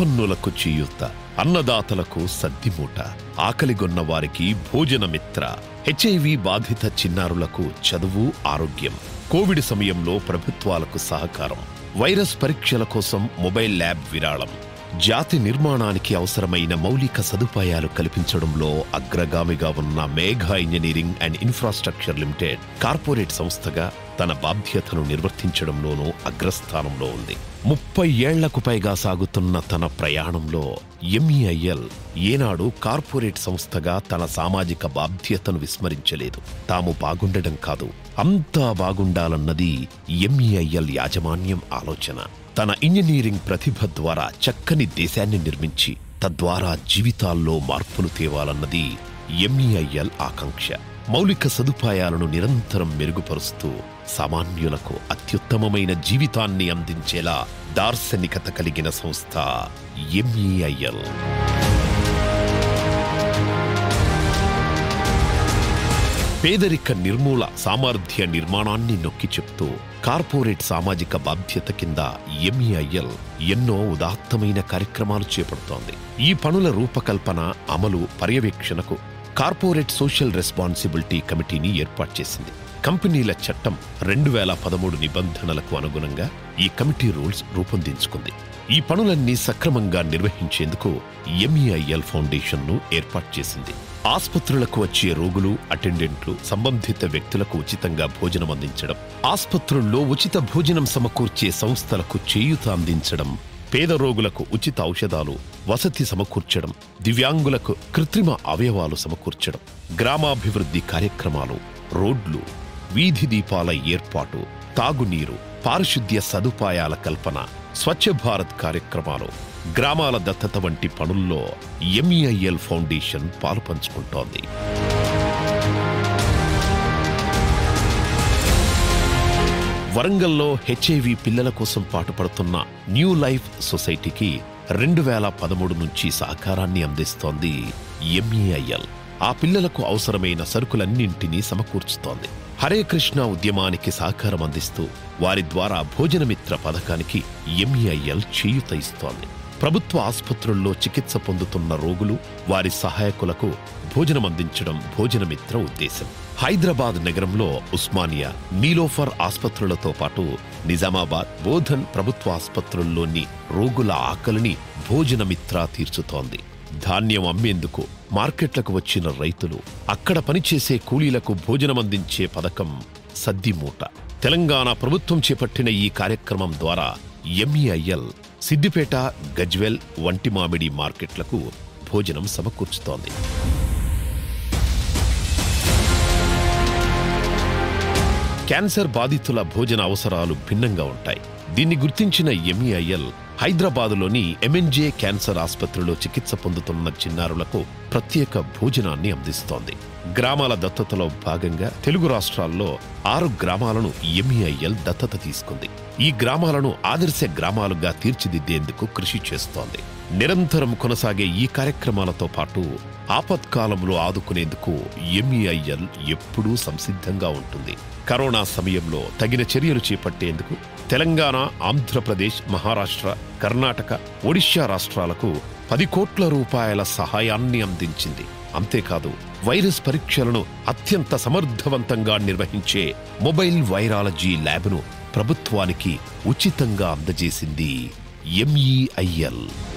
సంపన్నులకు చేయూత అన్నదాతలకు సద్దిమూట ఆకలిగొన్న వారికి భోజనమిత్ర హెచ్ఐవి బాధిత చిన్నారులకు చదువు ఆరోగ్యం కోవిడ్ సమయంలో ప్రభుత్వాలకు సహకారం వైరస్ పరీక్షల కోసం మొబైల్ ల్యాబ్ విరాళం జాతి నిర్మాణానికి అవసరమైన మౌలిక సదుపాయాలు కల్పించడంలో అగ్రగామిగా ఉన్న Megha engineering and infrastructure limited corporate సంస్థగా తన బాధ్యతను నిర్వర్తించడంలోనూ అగ్రస్థానంలో ఉంది ముప్పై ఏళ్లకు పైగా సాగుతున్న తన ప్రయాణంలో ఎంఈఐఎల్ ఏనాడు కార్పొరేట్ సంస్థగా తన సామాజిక బాధ్యతను విస్మరించలేదు తాము బాగుండడం కాదు అంతా బాగుండాలన్నది ఎంఈఐఎల్ యాజమాన్యం ఆలోచన తన ఇంజనీరింగ్ ప్రతిభ ద్వారా చక్కని దేశాన్ని నిర్మించి తద్వారా జీవితాల్లో మార్పులు తేవాలన్నది ఎంఈఐఎల్ ఆకాంక్ష మౌలిక సదుపాయాలను నిరంతరం మెరుగుపరుస్తూ సామాన్యులకు అత్యుత్తమమైన జీవితాన్ని అందించేలా దార్శనికత కలిగిన సంస్థ ఎంఈఐఎల్ పేదరిక నిర్మూల సామర్థ్య నిర్మాణాన్ని నొక్కి చెప్తూ కార్పొరేట్ సామాజిక బాధ్యత కింద ఎంఈఐఎల్ ఎన్నో ఉదాత్తమైన కార్యక్రమాలు చేపడుతోంది ఈ పనుల రూపకల్పన అమలు పర్యవేక్షణకు కార్పొరేట్ సోషల్ రెస్పాన్సిబిలిటీ కమిటీని ఏర్పాటు చేసింది కంపెనీల చట్టం రెండు వేల పదమూడు నిబంధనలకు అనుగుణంగా ఈ కమిటీ రూల్స్ రూపొందించుకుంది ఈ పనులన్నీ సక్రమంగా నిర్వహించేందుకు ఎంఈఐఎల్ ఫౌండేషన్ ను ఏర్పాటు చేసింది ఆస్పత్రులకు వచ్చే రోగులు అటెండెంట్లు సంబంధిత వ్యక్తులకు ఉచితంగా భోజనం అందించడం ఆస్పత్రుల్లో ఉచిత భోజనం సమకూర్చే సంస్థలకు చేయూత అందించడం పేద రోగులకు ఉచిత ఔషధాలు వసతి సమకూర్చడం దివ్యాంగులకు కృత్రిమ అవయవాలు సమకూర్చడం గ్రామాభివృద్ధి కార్యక్రమాలు రోడ్లు వీధి దీపాల ఏర్పాటు తాగునీరు పారిశుద్ధ్య సదుపాయాల కల్పన స్వచ్ఛ భారత్ కార్యక్రమాలు గ్రామాల దత్తత వంటి పనుల్లో ఎంఈఐఎల్ ఫౌండేషన్ పాలు పంచుకుంటోంది వరంగల్లో హెచ్ఐవి పిల్లల కోసం పాటుపడుతున్న న్యూ లైఫ్ సొసైటీకి రెండు వేల పదమూడు నుంచి సహకారాన్ని అందిస్తోంది ఎంఈఐఎల్ ఆ పిల్లలకు అవసరమైన సరుకులన్నింటినీ సమకూర్చుతోంది హరే కృష్ణ ఉద్యమానికి సహకారం అందిస్తూ వారి ద్వారా భోజనమిత్ర పథకానికి ఎంఈఐఎల్ చేయూత ఇస్తోంది ప్రభుత్వ ఆసుపత్రుల్లో చికిత్స పొందుతున్న రోగులు వారి సహాయకులకు భోజనం అందించడం భోజనమిత్ర ఉద్దేశం హైదరాబాద్ నగరంలో ఉస్మానియా నీలోఫర్ ఆసుపత్రులతో పాటు నిజామాబాద్ బోధన్ ప్రభుత్వ ఆసుపత్రుల్లోని రోగుల ఆకలిని భోజనమిత్ర తీర్చుతోంది ధాన్యం అమ్మేందుకు మార్కెట్లకు వచ్చిన రైతులు అక్కడ పనిచేసే కూలీలకు భోజనం అందించే పథకం సద్దిమూట తెలంగాణ ప్రభుత్వం చేపట్టిన ఈ కార్యక్రమం ద్వారా ఎంఈఐఎల్ సిద్దిపేట గజ్వెల్ వంటి మామిడి మార్కెట్లకు భోజనం సమకూర్చుతోంది క్యాన్సర్ బాధితుల భోజన అవసరాలు భిన్నంగా ఉంటాయి దీన్ని గుర్తించిన ఎంఈఐఎల్ హైదరాబాదులోని ఎంఎన్జే క్యాన్సర్ ఆసుపత్రిలో చికిత్స పొందుతున్న చిన్నారులకు ప్రత్యేక భోజనాన్ని అందిస్తోంది గ్రామాల దత్తతలో భాగంగా తెలుగు రాష్ట్రాల్లో ఆరు గ్రామాలను ఎంఈఐఎల్ దత్తత తీసుకుంది ఈ గ్రామాలను ఆదర్శ గ్రామాలుగా తీర్చిదిద్దేందుకు కృషి చేస్తోంది నిరంతరం కొనసాగే ఈ కార్యక్రమాలతో పాటు ఆపత్కాలంలో ఆదుకునేందుకు ఎంఈఐఎల్ ఎప్పుడూ సంసిద్ధంగా ఉంటుంది కరోనా సమయంలో తగిన చర్యలు చేపట్టేందుకు తెలంగాణ ఆంధ్రప్రదేశ్ మహారాష్ట్ర కర్ణాటక ఒడిశా రాష్ట్రాలకు పది కోట్ల రూపాయల సహాయాన్ని అందించింది అంతేకాదు వైరస్ పరీక్షలను అత్యంత సమర్థవంతంగా నిర్వహించే మొబైల్ వైరాలజీ ల్యాబ్ను ప్రభుత్వానికి ఉచితంగా అందజేసింది ఎంఈఐఎల్